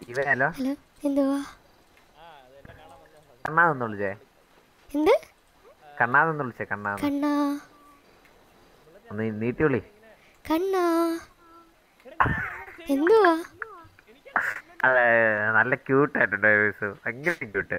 ഇവനല്ലോ hello എന്തുവാ കണ്ണാന്ന് വിളിച്ചേ എന്ത് കണ്ണാന്ന് വിളിച്ചേ കണ്ണാന്ന് കണ്ണാ ഒന്ന് നീട്ടി വിളി കണ്ണാ എന്തുവാ അതെ നല്ല ക്യൂട്ട് ആയിട്ടുണ്ട് വോയിസ് ഭയങ്കര cute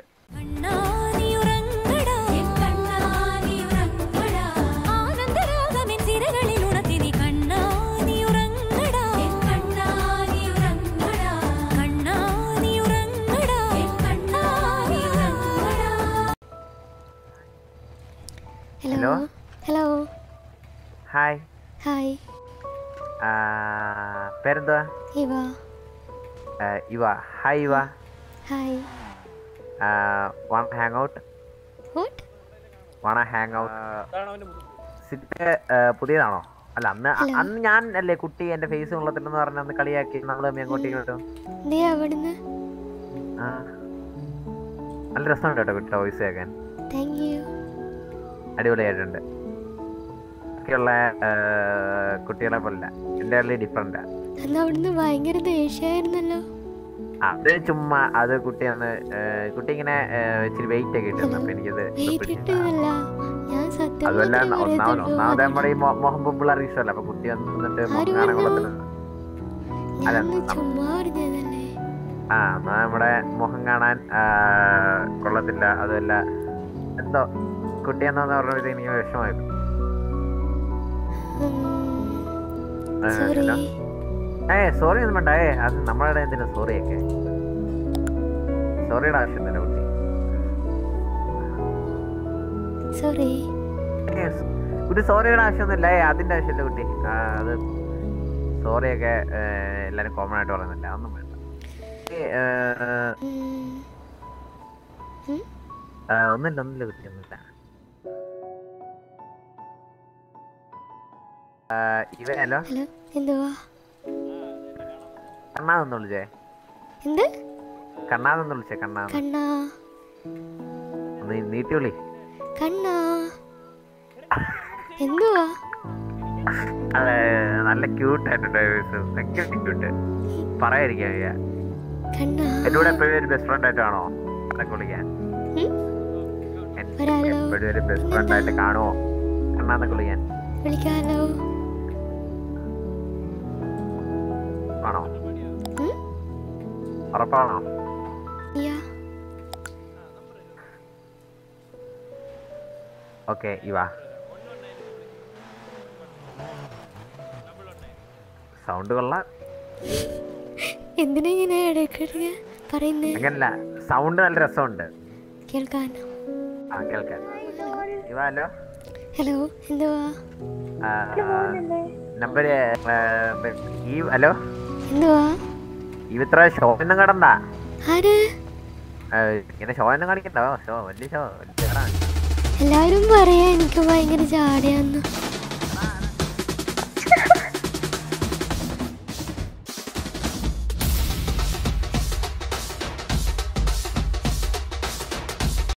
hello hello hi hi ആ, പേരെന്തുവാ ഇവ ആ, Eva hi Eva hi wanna hang out what wanna hang out sit പുതിയതാണോ അല്ല അന്ന് Hello. അന്ന് ഞാൻ അല്ലേ കുട്ടി എന്റെ ഫേസ് ഉള്ളത്തില്ലെന്ന് പറഞ്ഞ അന്ന് കളിയാക്കി നമ്മൾ തമ്മിൽ അങ്ങോട്ടും ഇങ്ങോട്ടും നീ അവിടുന്ന് ആ. നല്ല രസമുണ്ട് കേട്ടോ കുട്ടിയുടെ വോയിസ് കേൾക്കാൻ താങ്ക് യു അടിപൊളിയായിട്ടുണ്ട് ബാക്കിയുള്ള ആ, കുട്ടികളെ പോലെ എൻ്റെ കളി ഡിഫറെൻ്റാ അന്ന് അവിടുന്ന് ഭയങ്കര ദേഷ്യമായിരുന്നല്ലോ അത് ചുമ്മാ അത് കുട്ടി ഒന്ന് ആ, കുട്ടി ഇങ്ങനെ ആ, ഇച്ചിരി വെയിറ്റ് ഒക്കെ ഇട്ടിരുന്നു അപ്പൊ എനിക്കത് ഇഷ്ടപ്പെട്ടില്ല. വെയിറ്റിട്ടതല്ല ഞാൻ സത്യം അതുമല്ല മാത്രമേ ഒന്നാമത് പറയത്തുള്ളൂ. ഒന്നാമത് നമ്മുടെ ഈ മൊ- മുഖം പിള്ളേർ ഇഷ്ടമല്ല അപ്പൊ കുട്ടി വന്നിട്ട് ആര് മുഖം കാണാൻ പറഞ്ഞു? കൊള്ളത്തില്ല ഞാൻ അല്ല, ഒന്ന് നം- ചുമ്മാ പറഞ്ഞതല്ലേ ആ എന്നാ നമ്മുടെ മുഖം കാണാൻ ആ, കൊള്ളത്തില്ല അതുമല്ല എന്തോ കുട്ടി എന്നാന്ന് പറഞ്ഞത് എനിക്ക് വിഷമമായി ഏ, സോറി ഹലോ? ഏ സോറി ഒന്നും വേണ്ട ഏ അത് നമ്മളുടെ എന്തിനാ സോറി ഒക്കെ സോറിയുടെ ആവശ്യമൊന്നുമില്ല കുട്ടി സോറി ഏ, സ്- കുട്ടി സോറിയുടെ ആവശ്യമൊന്നുമില്ല ഏ അതിന്റെ ആവശ്യമില്ല കുട്ടി ആ, അത് സോറിയൊക്കെ എല്ലാരും കോമൺ ആയിട്ട് പറയുന്നില്ല ഒന്നും വേണ്ട ഏ, ഏ, ആ, ഒന്നുമില്ല ഒന്നുമില്ല കുട്ടി ഒന്നുമില്ല ആ, ഇവനല്ലോ ഹലോ എന്തുവാ കണ്ണാന്ന് വിളിച്ചേ എന്ത് കണ്ണാന്ന് വിളിച്ചേ കണ്ണാന്ന് കണ്ണാ ഒന്ന് നീട്ടി വിളി കണ്ണാ എന്തുവാ അതെ നല്ല ക്യൂട്ട് ആയിട്ടുണ്ട് വോയിസ് ഭയങ്കര ക്യൂട്ട് പറയാതിരിക്കാൻ വയ്യ കണ്ണാ എന്റെ കൂടെ എപ്പോഴും ഒരു ബെസ്റ്റ് ഫ്രണ്ട് ആയിട്ടാണോ അതൊക്കെ വിളിക്കാൻ ഉം? എൻ- വരാലോ. എപ്പോഴും ഒരു ബെസ്റ്റ് ഫ്രണ്ട് ആയിട്ട് കാണുമോ കണ്ണാന്നൊക്കെ വിളിക്കാൻ വിളിക്കാലോ ആണോ ഉം? ഉറപ്പാണോ യാ ഓക്കെ ഇവ സൗണ്ട് കൊള്ളാം എന്തിനാ ഇങ്ങനെ ഇടയ്ക്കിടയ്ക്ക് പറയുന്നേ അങ്ങനല്ല സൗണ്ട് നല്ല രസമുണ്ട് കേൾക്കാൻ ആ കേൾക്കാൻ ഇവ ഹലോ ഹലോ എന്തുവാ നമ്പർ ഈ ഹലോ എന്തുവാ ഇവ ഇത്ര ഷോ ഒന്നും കടണ്ട ആര് ഇങ്ങനെ ഷോ ഒന്നും കാണിക്കണ്ടോ ഷോ വലിയ ഷോ വലിയ കടാ എല്ലാവരും പറയാ എനിക്ക് ഭയങ്കര ചാടിയാന്ന്